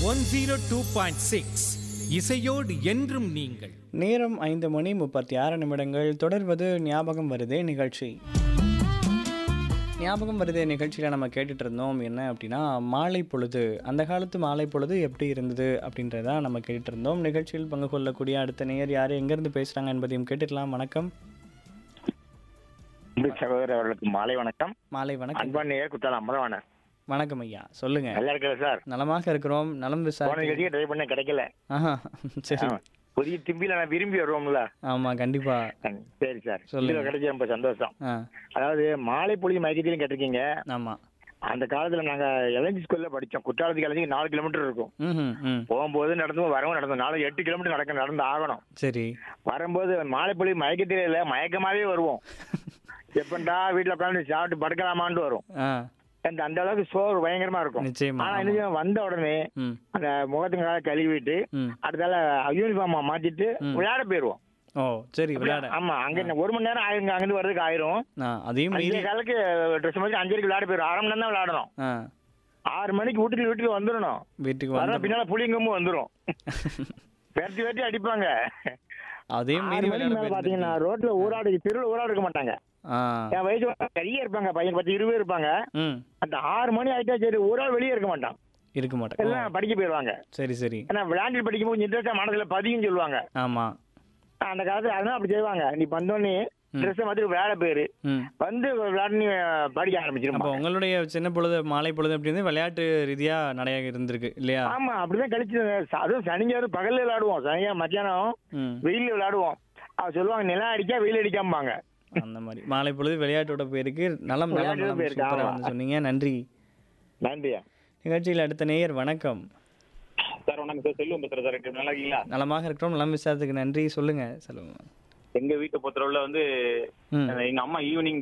One zero two point six இசையோடு என்றும் நீங்கள் நேரம் ஐந்து மணி முப்பத்தி ஆறு நிமிடங்கள் தொடர்வது ஞாபகம் வருதே நிகழ்ச்சி ஞாபகம் வருதே நிகழ்ச்சியில் நம்ம கேட்டுட்டு இருந்தோம் என்ன அப்படின்னா மாலை பொழுது அந்த காலத்து மாலை பொழுது எப்படி இருந்தது அப்படின்றத நம்ம கேட்டுட்டு இருந்தோம் நிகழ்ச்சியில் பங்கு கொள்ளக்கூடிய அடுத்த நேயர் யார் எங்கேருந்து பேசுகிறாங்க என்பதையும் கேட்டுக்கலாம் வணக்கம் அன்பு சகோதரர் அவர்களுக்கு மாலை வணக்கம் மாலை வணக்கம் அன்பான் நேயர் குத்தால அமரவான வணக்கம் ஐயா சொல்லுங்க நல்லா இருக்கல சார் நலமாக இருக்கிறோம் நலம் போன விசாரி நிகழ்ச்சிக்கு ட்ரை பண்ண கிடைக்கல ஆஹா சரி ஆமா. புதிய திம்பில நான் விரும்பி வருவோம்ல ஆமாம் கண்டிப்பா சரி சார் சொல்லுங்க. இதுல கிடைச்ச ரொம்ப சந்தோஷம் ஆ அதாவது மாலை பொழுது மயக்கத்திலையும் கேட்டிருக்கீங்க ஆமாம் அந்த காலத்துல நாங்க எலஞ்சி ஸ்கூல்ல படிச்சோம் குற்றாலத்துக்கு எலஞ்சி நாலு கிலோமீட்டர் இருக்கும் ம் ம் போகும்போது நடந்து வரவும் நடந்தோம் நாலு எட்டு கிலோமீட்டர் நடக்க நடந்து ஆகணும் சரி வரும்போது மாலை பொழுது மயக்கத்திலே இல்ல மயக்கமாவே வருவோம் எப்பண்டா வீட்டுல உட்காந்து சாப்பிட்டு படுக்கலாமான்ட்டு வரும் ஆ அந்த அந்த அளவுக்கு சோறு பயங்கரமா இருக்கும் நிச்சயமா, ஆனா ஆமா. என்ன செய்வோம், வந்த உடனே ம் அந்த முகத்துக்காக கழுவிட்டு ம் அடுத்தால யூனிஃபார்ம் மாத்திட்டு ம். விளையாட போயிருவோம் ஓ சரி விளையாட ஆமா அங்க என்ன ஒரு மணி நேரம் ஆயிருங்க அங்கிருந்து வர்றதுக்கு ஆயிரும் ஆ அதையும் மீறி அஞ்சே காலுக்கு ட்ரெஸ் மாதிரி அஞ்சரைக்கு விளையாட போயிரும் அரை மணி நேரம் தான் விளையாடணும் ஆ ஆறு மணிக்கு வீட்டுக்கு வீட்டுக்கு வந்துடணும் வீட்டுக்கு வர வந்து பின்னால புளிங்கமும் வந்துரும் வெட்டி வெட்டி அடிப்பாங்க அதையும் ஆறு மீறி மணிக்கு விளையாட மேல பாத்தீங்கன்னா ரோட்ல ஊராடு தெருவில் ஊராடு இருக்க மாட்டாங்க ஆ என் வயசு வந்து நிறைய இருப்பாங்க பையன் பத்து இருபது இருப்பாங்க ம் அந்த ஆறு மணி ஆயிட்டா சரி ஒரு ஆள் வெளியே இருக்க மாட்டான் இருக்க மாட்டேன் ஓ, எல்லாம் படிக்க போயிருவாங்க சரி சரி ஏன்னா விளையாண்டு படிக்கும்போது இன்ட்ரெஸ்டா மனசுல பதியும் சொல்லுவாங்க ஆமா அந்த காலத்துல அதனால அப்படி செய்வாங்க நீ வந்தோடனே ட்ரெஸ் மாத்தி விளையாட போயிரு ம் வந்து விளையாட நீ படிக்க அப்போ ஆரம்பிச்சிருமா உங்களுடைய சின்ன பொழுது மாலை பொழுது அப்படி இருந்து விளையாட்டு ரீதியா நிறைய இருந்திருக்கு இல்லையா ஆமா அப்படிதான் கழிச்சு அதுவும் சனிஞர் பகல்ல விளையாடுவோம் சனியா மத்தியானம் ம் வெயில்ல விளையாடுவோம் அவ சொல்லுவாங்க நிலம் அடிக்கா வெயில் அடிக்காம்பாங்க அந்த மாதிரி மாலை பொழுது விளையாட்டோட போயிருக்கு நலம் நலம் விளையாட்டோட நலம் போயிருக்கு, சூப்பரா ஆமா. வந்து சொன்னீங்க நன்றி நன்றியா நிகழ்ச்சியில் அடுத்த நேயர் வணக்கம் சார் வணக்கம் சார் செல்வம் பேசுறேன் சார் எப்படி நல்லா இருக்கீங்களா நலமாக இருக்கிறோம் நலம் விசாரத்துக்கு நன்றி சொல்லுங்க சொல்லுங்க எங்க வீட்டை பொறுத்தளவுல வந்து ம் எங்க அம்மா ஈவினிங்